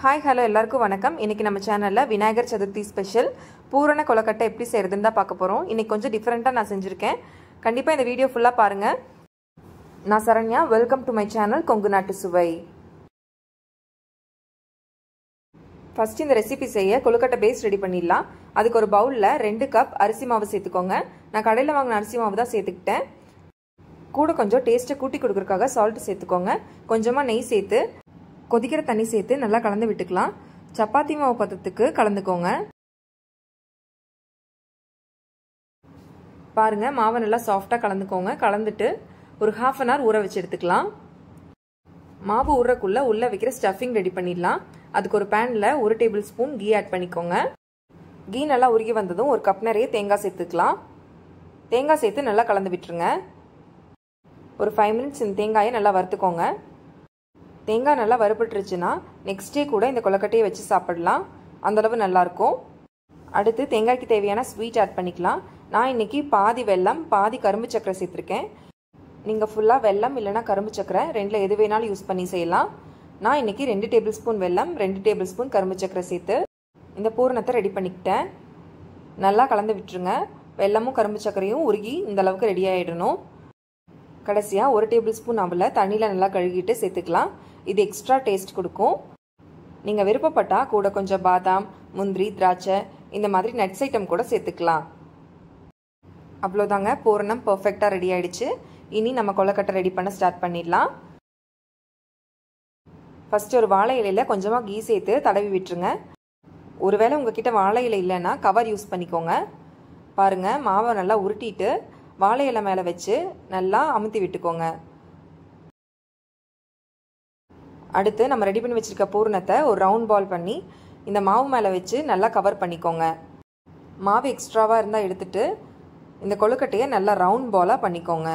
hi hello எல்லாருக்கும் வணக்கம் இன்னைக்கு நம்ம சேனலில் விநாயகர் சதுர்த்தி ஸ்பெஷல் பூரண கொலக்கட்டை எப்படி செய்கிறதுன்னு தான் பார்க்க போகிறோம் இன்னைக்கு கொஞ்சம் டிஃப்ரெண்ட்டாக நான் செஞ்சுருக்கேன் கண்டிப்பாக இந்த வீடியோ ஃபுல்லாக பாருங்கள் நான் Saranya welcome to my channel Kongu நாட்டு சுவை ஃபஸ்ட் இந்த ரெசிபி செய்ய கொழுக்கட்டை பேஸ் ரெடி பண்ணிடலாம் அதுக்கு ஒரு பவுலில் ரெண்டு கப் அரிசி மாவு சேர்த்துக்கோங்க நான் கடையில் வாங்கின அரிசி மாவு தான் சேர்த்துக்கிட்டேன் கூட கொஞ்சம் டேஸ்ட்டை கூட்டி கொடுக்குறதுக்காக சால்ட் சேர்த்துக்கோங்க கொஞ்சமாக நெய் சேர்த்து கொதிக்கிற தண்ணி சேர்த்து நல்லா கலந்து விட்டுக்கலாம் சப்பாத்தி மாவு பதத்துக்கு கலந்துக்கோங்க பாருங்க மாவை நல்லா சாஃப்டாக கலந்துக்கோங்க கலந்துட்டு ஒரு ஹாஃப் அன் ஹவர் ஊற வச்சு எடுத்துக்கலாம் மாவு ஊறக்குள்ள உள்ள வைக்கிற ஸ்டஃபிங் ரெடி பண்ணிடலாம் அதுக்கு ஒரு பேனில் ஒரு டேபிள் ஸ்பூன் கீ ஆட் பண்ணிக்கோங்க கீ நல்லா உருகி வந்ததும் ஒரு கப் நிறைய தேங்காய் சேர்த்துக்கலாம் தேங்காய் சேர்த்து நல்லா கலந்து விட்டுருங்க ஒரு ஃபைவ் மினிட்ஸ் இந்த தேங்காயை நல்லா வறுத்துக்கோங்க தேங்காய் நல்லா வறுபட்டுருச்சுன்னா நெக்ஸ்ட் டே கூட இந்த கொலக்கட்டையை வச்சு சாப்பிடலாம் அந்தளவு நல்லாயிருக்கும் அடுத்து தேங்காய்க்கு தேவையான ஸ்வீட் ஆட் பண்ணிக்கலாம் நான் இன்னைக்கு பாதி வெல்லம் பாதி கரும்பு சக்கரை சேர்த்துருக்கேன் நீங்கள் ஃபுல்லாக வெல்லம் இல்லைனா கரும்பு சக்கரை ரெண்டில் எது வேணாலும் யூஸ் பண்ணி செய்யலாம் நான் இன்னைக்கு ரெண்டு டேபிள் ஸ்பூன் வெல்லம் ரெண்டு டேபிள் ஸ்பூன் கரும்பு சக்கரை சேர்த்து இந்த பூரணத்தை ரெடி பண்ணிக்கிட்டேன் நல்லா கலந்து விட்டுருங்க வெல்லமும் கரும்பு சக்கரையும் உருகி இந்த அளவுக்கு ரெடி ஆகிடணும் கடைசியாக ஒரு டேபிள் ஸ்பூன் அவலை தண்ணியில் நல்லா கழுகிட்டு சேர்த்துக்கலாம் இது எக்ஸ்ட்ரா டேஸ்ட் கொடுக்கும் நீங்கள் விருப்பப்பட்டால் கூட கொஞ்சம் பாதாம் முந்திரி திராட்சை இந்த மாதிரி நட்ஸ் ஐட்டம் கூட சேர்த்துக்கலாம் அவ்வளோதாங்க பூரணம் பர்ஃபெக்டாக ரெடி ஆயிடுச்சு இனி நம்ம கொலக்கட்டை ரெடி பண்ண ஸ்டார்ட் பண்ணிடலாம் ஃபஸ்ட்டு ஒரு வாழை இலையில் கொஞ்சமாக கீ சேர்த்து தடவி விட்டுருங்க ஒருவேளை உங்ககிட்ட வாழை இலை இல்லைன்னா கவர் யூஸ் பண்ணிக்கோங்க பாருங்கள் மாவை நல்லா உருட்டிட்டு வாழை இலை மேலே வச்சு நல்லா அமுத்தி விட்டுக்கோங்க அடுத்து நம்ம ரெடி பண்ணி வச்சுருக்க பூரணத்தை ஒரு ரவுண்ட் பால் பண்ணி இந்த மாவு மேலே வச்சு நல்லா கவர் பண்ணிக்கோங்க மாவு எக்ஸ்ட்ராவாக இருந்தால் எடுத்துட்டு இந்த கொழுக்கட்டையை நல்லா ரவுண்ட் பாலாக பண்ணிக்கோங்க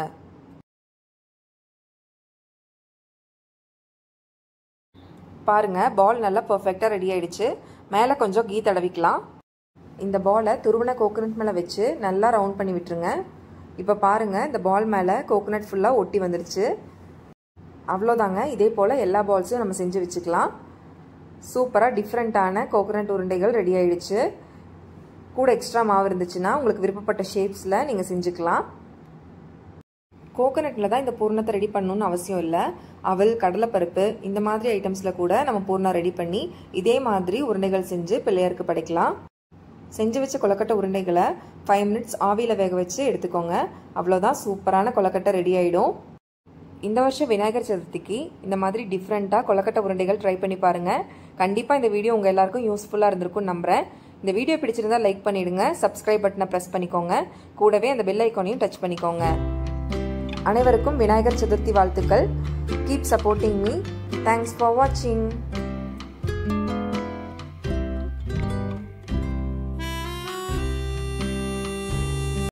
பாருங்க பால் நல்லா பர்ஃபெக்டாக ரெடி ஆயிடுச்சு மேலே கொஞ்சம் கீ தடவிக்கலாம் இந்த பாலை துருவன கோகோனட் மேலே வச்சு நல்லா ரவுண்ட் பண்ணி விட்டுருங்க இப்போ பாருங்கள் இந்த பால் மேலே கோகோனட் ஃபுல்லாக ஒட்டி வந்துருச்சு அவ்வளோதாங்க இதே போல் எல்லா பால்ஸும் நம்ம செஞ்சு வச்சுக்கலாம் சூப்பராக டிஃப்ரெண்ட்டான கோகோனட் உருண்டைகள் ரெடி ஆயிடுச்சு கூட எக்ஸ்ட்ரா மாவு இருந்துச்சுன்னா உங்களுக்கு விருப்பப்பட்ட ஷேப்ஸில் நீங்கள் செஞ்சுக்கலாம் கோகோனட்டில் தான் இந்த பூர்ணத்தை ரெடி பண்ணணும்னு அவசியம் இல்லை அவல் கடலைப்பருப்பு இந்த மாதிரி ஐட்டம்ஸில் கூட நம்ம பூர்ணம் ரெடி பண்ணி இதே மாதிரி உருண்டைகள் செஞ்சு பிள்ளையாருக்கு படைக்கலாம் செஞ்சு வச்ச கொலக்கட்டை உருண்டைகளை ஃபைவ் மினிட்ஸ் ஆவியில் வேக வச்சு எடுத்துக்கோங்க அவ்வளோதான் சூப்பரான கொலக்கட்டை ரெடி ஆகிடும் இந்த வருஷம் விநாயகர் சதுர்த்திக்கு இந்த மாதிரி டிஃப்ரெண்ட்டாக கொலக்கட்டை உருண்டைகள் ட்ரை பண்ணி பாருங்கள் கண்டிப்பாக இந்த வீடியோ உங்கள் எல்லாருக்கும் யூஸ்ஃபுல்லாக இருந்திருக்கும்னு நம்புகிறேன் இந்த வீடியோ பிடிச்சிருந்தா லைக் பண்ணிடுங்க சப்ஸ்கிரைப் பட்டனை ப்ரெஸ் பண்ணிக்கோங்க கூடவே அந்த பெல் ஐக்கானையும் டச் பண்ணிக்கோங்க அனைவருக்கும் விநாயகர் சதுர்த்தி வாழ்த்துக்கள் keep supporting me thanks for வாட்சிங்